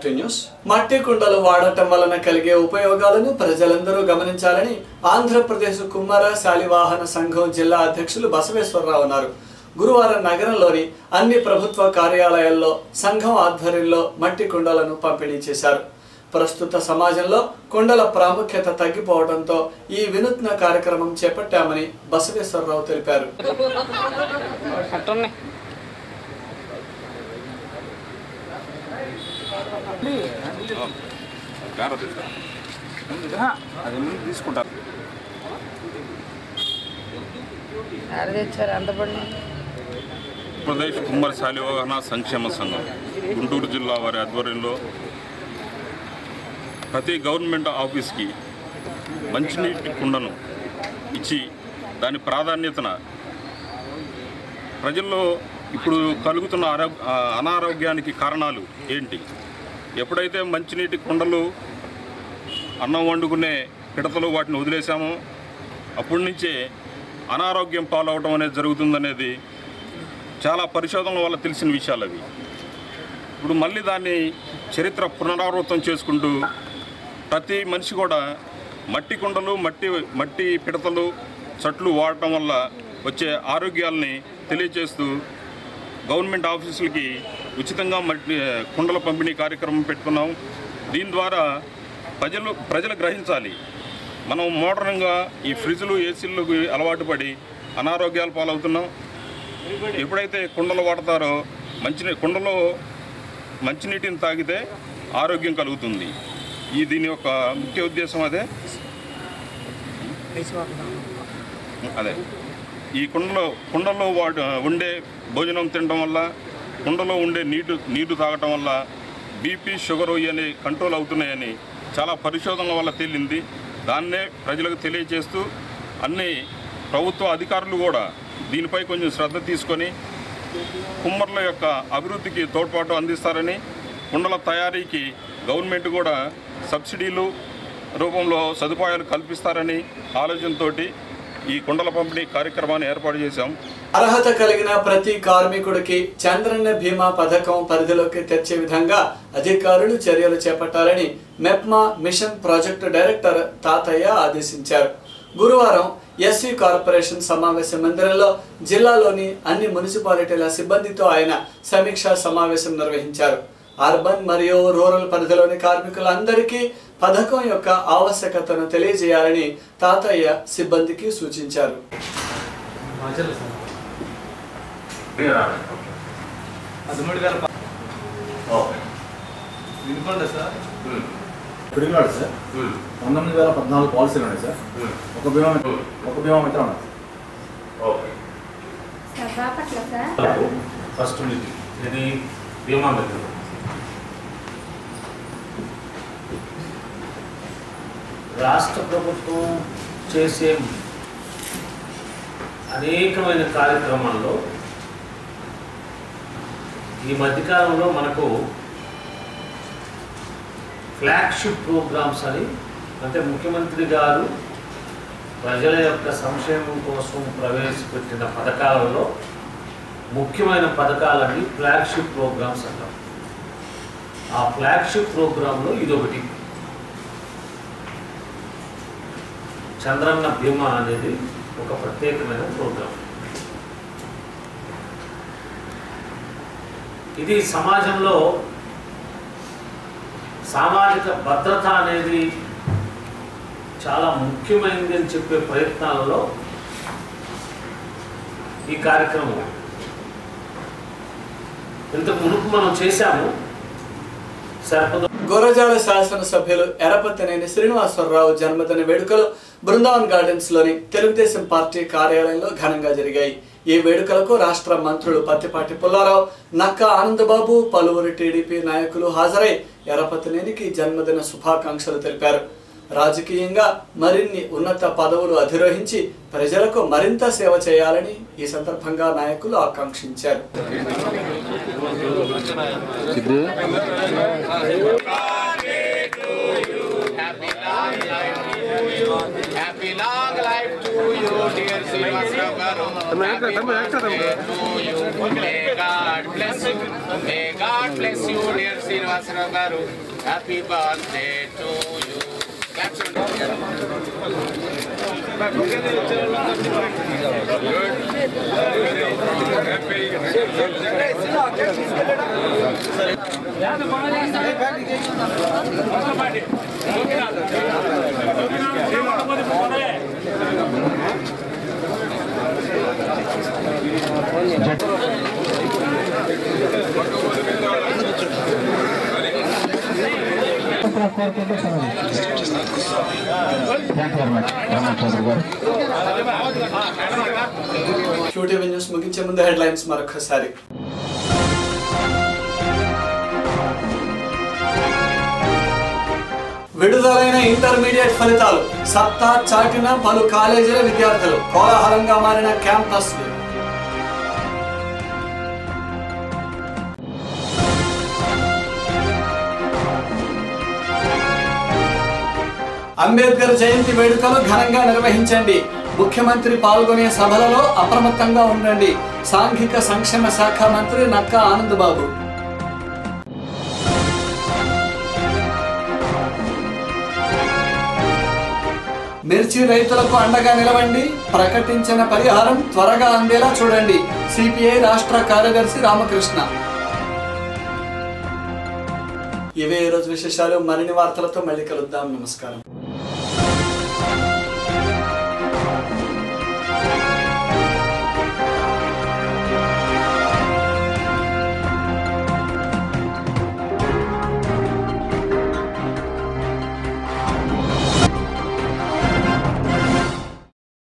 To news మట్టి కుండలు వాడటం వలన కలిగే ఉపయోగాలను ప్రజలందరూ గమనించాలని ఆంధ్రప్రదేశ్ కుమ్మర శాలివాహన సంఘం జిల్లా అధ్యక్షులు బసవేశ్వరరావు అన్నారు గురువారం నగరంలోని అన్ని ప్రభుత్వ కార్యాలయాల్లో సంఘం ఆధ్వర్యంలో మట్టి కుండలను పంపిణీ చేశారు ప్రస్తుత సమాజంలో కుండల ప్రాముఖ్యత తగ్గిపోవడంతో ఈ వినూత్న కార్యక్రమం చేపట్టామని బసవేశ్వరరావు తెలిపారు అట్టున్నాయి అది ముందు తీసుకుంటారు ఆడ తెచ్చారు అంత పడి ఆంధ్రప్రదేశ్ కుమ్మరి శాలివాహన సంక్షేమ సంఘం గుంటూరు జిల్లా వారి ఆధ్వర్యంలో ప్రతి గవర్నమెంట్ ఆఫీస్కి మంచినీటి కుండను ఇచ్చి దాని ప్రాధాన్యతన ప్రజల్లో ఇప్పుడు కలుగుతున్న ఆరో ఆ, అనారోగ్యానికి కారణాలు ఏంటి ఎప్పుడైతే మంచినీటి కుండలు అన్నం వండుకునే పిడతలు వాటిని వదిలేసామో అప్పటి నుంచే అనారోగ్యం పాలవడం అనేది జరుగుతుందనేది చాలా పరిశోధనల వల్ల తెలిసిన విషయాలు అవి ఇప్పుడు మళ్ళీ దాన్ని చరిత్ర పునరావృతం చేసుకుంటూ ప్రతి మనిషి కూడా మట్టి కుండలు మట్టి మట్టి పిడతలు చట్లు వాడటం వల్ల వచ్చే ఆరోగ్యాలని తెలియచేస్తూ గవర్నమెంట్ ఆఫీసులకి ఉచితంగా మట్టి కుండల పంపిణీ కార్యక్రమం పెట్టుకున్నాం దీని ద్వారా ప్రజలు ప్రజలు గ్రహించాలి మనం మోడర్న్గా ఈ ఫ్రిడ్జ్లు ఏసీలకు అలవాటు పడి అనారోగ్యాలు పాలవుతున్నాం ఎప్పుడైతే కుండలు వాడతారో మంచి కుండలో మంచినీటిని తాగితే ఆరోగ్యం కలుగుతుంది ఈ దీని యొక్క ముఖ్య ఉద్దేశం అదే అదే ఈ కుండలో కుండలో వాడు ఉండే భోజనం తినడం వల్ల కుండలో ఉండే నీరు నీరు తాగటం వల్ల బీపీ షుగర్ ఇవన్నీ కంట్రోల్ అవుతున్నాయని చాలా పరిశోధనల వల్ల తేలింది దాన్నే ప్రజలకు తెలియజేస్తూ అన్ని ప్రభుత్వ అధికారులు కూడా దీనిపై కొంచెం శ్రద్ధ తీసుకొని కుమ్మర్ల యొక్క అభివృద్ధికి తోడ్పాటు అందిస్తారని కుండల తయారీకి గవర్నమెంట్ కూడా సబ్సిడీలు రూపంలో సదుపాయాలు కల్పిస్తారని ఆలోచనతోటి ఈ కుండల పంపిణీ కార్యక్రమాన్ని ఏర్పాటు చేశాం అర్హత కలిగిన ప్రతి కార్మికుడికి చంద్రన్న బీమా పథకం పరిధిలోకి తెచ్చే విధంగా అధికారులు చర్యలు చేపట్టాలని మెప్మా మిషన్ ప్రాజెక్టు డైరెక్టర్ తాతయ్య ఆదేశించారు గురువారం ఎస్సీ కార్పొరేషన్ సమావేశ మందిరంలో జిల్లాలోని అన్ని మున్సిపాలిటీల సిబ్బందితో ఆయన సమీక్షా సమావేశం నిర్వహించారు అర్బన్ మరియు రూరల్ పరిధిలోని కార్మికులందరికీ పథకం యొక్క ఆవశ్యకతను తెలియజేయాలని తాతయ్య సిబ్బందికి సూచించారు పదమూడు వేల వినుకోండి సార్ పిడిగినాడు సార్ పంతొమ్మిది వేల పద్నాలుగు పాలసీలు ఉన్నాయి సార్ ఒక బీమా ఒక బీమా మిత్రం ఉన్నది సార్ బాపట్ల సార్ ఫస్ట్ నుంచి ఇది బీమా మిత్రులు రాష్ట్ర ప్రభుత్వం చేసే అనేకమైన కార్యక్రమాల్లో ఈ మధ్యకాలంలో మనకు ఫ్లాగ్షిప్ ప్రోగ్రామ్స్ అని అంటే ముఖ్యమంత్రి గారు ప్రజల యొక్క సంక్షేమం కోసం ప్రవేశపెట్టిన పథకాలలో ముఖ్యమైన పథకాలన్నీ ఫ్లాగ్షిప్ ప్రోగ్రామ్స్ అంటాం ఆ ఫ్లాగ్షిప్ ప్రోగ్రాంలో ఇదొకటి చంద్రన్న బీమా అనేది ఒక ప్రత్యేకమైన ప్రోగ్రాం ఇది సమాజంలో సామాజిక భద్రత అనేది చాలా ముఖ్యమైనది అని చెప్పే ప్రయత్నాలలో ఈ కార్యక్రమం ఇంతకు మునుపు మనం చేశాము సర్పద గురజాల శాసనసభ్యులు ఎరపతినేని శ్రీనివాసరావు జన్మదిన వేడుకలు బృందావన్ గార్డెన్స్ లోని తెలుగుదేశం పార్టీ కార్యాలయంలో ఘనంగా జరిగాయి ఈ వేడుకలకు రాష్ట్ర మంత్రులు పత్తిపాటి పుల్లారావు నక్క ఆనందబాబు పలువురు టీడీపీ నాయకులు హాజరై ఎరపతినేనికి జన్మదిన శుభాకాంక్షలు తెలిపారు రాజకీయంగా మరిన్ని ఉన్నత పదవులు అధిరోహించి ప్రజలకు మరింత సేవ చేయాలని ఈ సందర్భంగా నాయకులు ఆకాంక్షించారు Happy long life to you, dear Srinivasarao garu. Happy birthday to you. May God bless you. May God bless you, dear Srinivasarao garu. Happy birthday to you. Claps on QTV news ముగించే ముందు head lines మరొకసారి విడుదలైన intermediate ఫలితాలు సత్తా చాటిన పలు కాలేజీల విద్యార్థులు కోలాహలంగా మారిన క్యాంపస్ అంబేద్కర్ జయంతి వేడుకలు ఘనంగా నిర్వహించండి ముఖ్యమంత్రి పాల్గొనే సభలలో అప్రమత్తంగా ఉండండి సాంఘిక సంక్షేమ శాఖ మంత్రి నక్కా ఆనందబాబు మిర్చి రైతులకు అండగా నిలవండి ప్రకటించిన పరిహారం త్వరగా అందేలా చూడండి సిపిఐ రాష్ట్ర కార్యదర్శి రామకృష్ణ ఇవే ఈరోజు విశేషాలు మరిన్ని వార్తలతో మళ్ళీ కలుద్దాం నమస్కారం